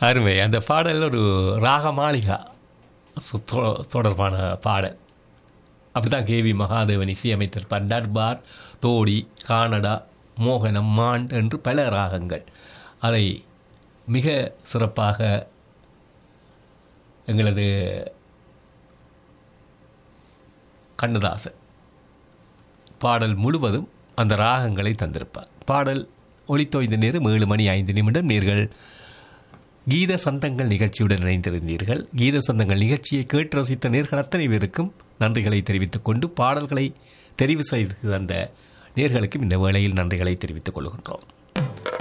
அருமை அந்த பாடல் ஒரு ராக மாளிகா சு- தொ- தொடர்பான பாடல் அப்படிதான் கேவி மகாதேவன் இசையமைத்திருப்பார் தர்பார் தோடி கானடா மோகனம் மான் என்று பல ராகங்கள் அதை மிக சிறப்பாக எங்களது கண்ணதாசன் பாடல் முழுவதும் அந்த ராகங்களை தந்திருப்பார் பாடல் ஒளித்தோய்ந்த நேரம் ஏழு மணி ஐந்து நிமிடம் நேர்கள் கீத சந்தங்கள் நிகழ்ச்சியுடன் இணைந்திருந்தீர்கள் கீத சந்தங்கள் நிகழ்ச்சியை கேட்டு ரசித்த நேர்கள் அத்தனை பேருக்கும் நன்றிகளை தெரிவித்துக் கொண்டு பாடல்களை தெரிவு செய்து தந்த நேர்களுக்கும் இந்த வேளையில் நன்றிகளை தெரிவித்துக் கொள்கின்றோம்